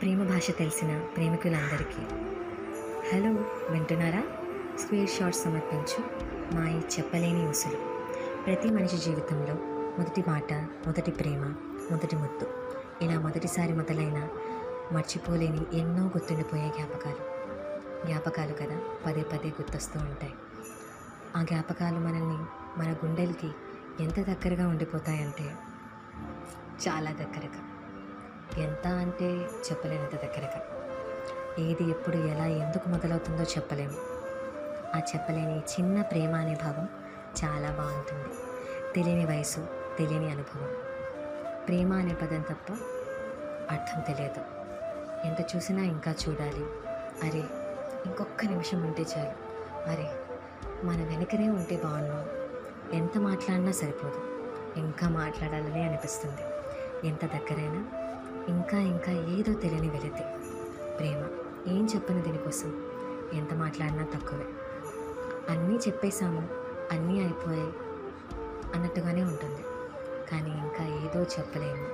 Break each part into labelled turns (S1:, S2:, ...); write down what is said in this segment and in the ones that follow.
S1: ప్రేమ భాష తెలిసిన ప్రేమికులందరికీ హలో వింటున్నారా స్క్వేర్ షాట్స్ సమర్పించు మా ఈ చెప్పలేని ఉసులు ప్రతి మనిషి జీవితంలో మొదటి మాట మొదటి ప్రేమ మొదటి ముద్దు ఇలా మొదటిసారి మొదలైన మర్చిపోలేని ఎన్నో గుర్తుండిపోయే జ్ఞాపకాలు జ్ఞాపకాలు కదా పదే పదే గుర్తొస్తూ ఉంటాయి ఆ జ్ఞాపకాలు మనల్ని మన గుండెలకి ఎంత దగ్గరగా ఉండిపోతాయంటే చాలా దగ్గరగా ఎంత అంటే చెప్పలేనంత దగ్గరగా ఏది ఎప్పుడు ఎలా ఎందుకు మొదలవుతుందో చెప్పలేము ఆ చెప్పలేని చిన్న ప్రేమ అనే భావం చాలా బాగుంటుంది తెలియని వయసు తెలియని అనుభవం ప్రేమ అనే పదం తప్ప అర్థం తెలియదు ఎంత చూసినా ఇంకా చూడాలి అరే ఇంకొక నిమిషం ఉంటే చాలు అరే మన వెనకనే ఉంటే బాగున్నాం ఎంత మాట్లాడినా సరిపోదు ఇంకా మాట్లాడాలని అనిపిస్తుంది ఎంత దగ్గరైనా ఇంకా ఇంకా ఏదో తెలియని వెళితే ప్రేమ ఏం చెప్పను దీనికోసం ఎంత మాట్లాడినా తక్కువే అన్నీ చెప్పేశాము అన్నీ అయిపోయాయి అన్నట్టుగానే ఉంటుంది కానీ ఇంకా ఏదో చెప్పలేము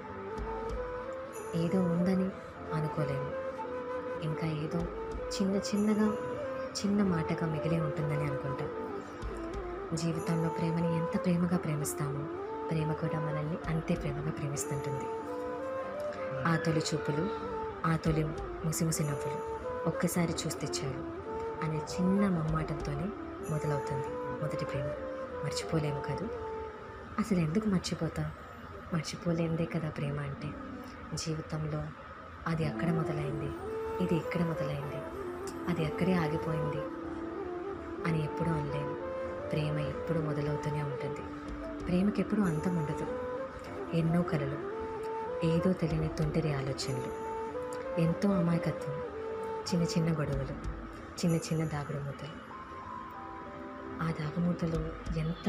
S1: ఏదో ఉందని అనుకోలేము ఇంకా ఏదో చిన్న చిన్నగా చిన్న మాటగా మిగిలి ఉంటుందని అనుకుంటా జీవితంలో ప్రేమని ఎంత ప్రేమగా ప్రేమిస్తామో ప్రేమ కూడా మనల్ని అంతే ప్రేమగా ప్రేమిస్తుంటుంది ఆ తొలి చూపులు ఆ తొలి ముసిముసి నవ్వులు ఒక్కసారి చూస్తే చాలు అనే చిన్న మొహమాటంతోనే మొదలవుతుంది మొదటి ప్రేమ మర్చిపోలేము కదూ అసలు ఎందుకు మర్చిపోతాం మర్చిపోలేనిదే కదా ప్రేమ అంటే జీవితంలో అది అక్కడ మొదలైంది ఇది ఇక్కడ మొదలైంది అది అక్కడే ఆగిపోయింది అని ఎప్పుడూ అనలేము ప్రేమ ఎప్పుడు మొదలవుతూనే ఉంటుంది ప్రేమకి ఎప్పుడూ అంతం ఉండదు ఎన్నో కలలు ఏదో తెలియని తొంటరి ఆలోచనలు ఎంతో అమాయకత్వం చిన్న చిన్న గొడవలు చిన్న చిన్న దాగుడు మూతలు ఆ దాగుమూతలు ఎంత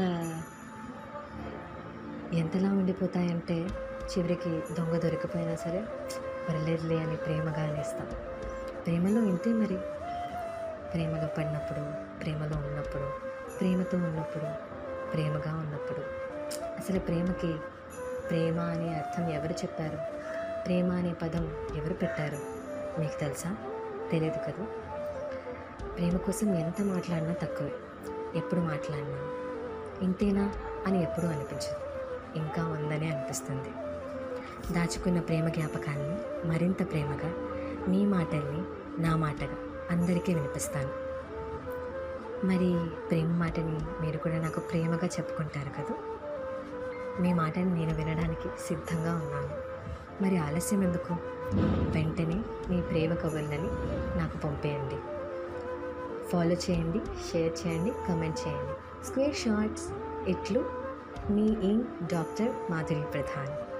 S1: ఎంతలా ఉండిపోతాయంటే చివరికి దొంగ దొరికిపోయినా సరే పర్లేదులే అని ప్రేమగా అనేస్తాం ప్రేమలో ఇంతే మరి ప్రేమలో పడినప్పుడు ప్రేమలో ఉన్నప్పుడు ప్రేమతో ఉన్నప్పుడు ప్రేమగా ఉన్నప్పుడు అసలు ప్రేమకి ప్రేమ అనే అర్థం ఎవరు చెప్పారు ప్రేమ అనే పదం ఎవరు పెట్టారు మీకు తెలుసా తెలియదు కదా ప్రేమ కోసం ఎంత మాట్లాడినా తక్కువే ఎప్పుడు మాట్లాడినా ఇంతేనా అని ఎప్పుడూ అనిపించదు ఇంకా ఉందని అనిపిస్తుంది దాచుకున్న ప్రేమ జ్ఞాపకాన్ని మరింత ప్రేమగా మీ మాటల్ని నా మాటగా అందరికీ వినిపిస్తాను మరి ప్రేమ మాటని మీరు కూడా నాకు ప్రేమగా చెప్పుకుంటారు కదా మీ మాటని నేను వినడానికి సిద్ధంగా ఉన్నాను మరి ఆలస్యం ఎందుకు వెంటనే మీ ప్రేమ కబుర్లని నాకు పంపేయండి ఫాలో చేయండి షేర్ చేయండి కమెంట్ చేయండి స్క్వేర్ షార్ట్స్ ఇట్లు మీ ఇంక్ డాక్టర్ మాధురి ప్రధాన్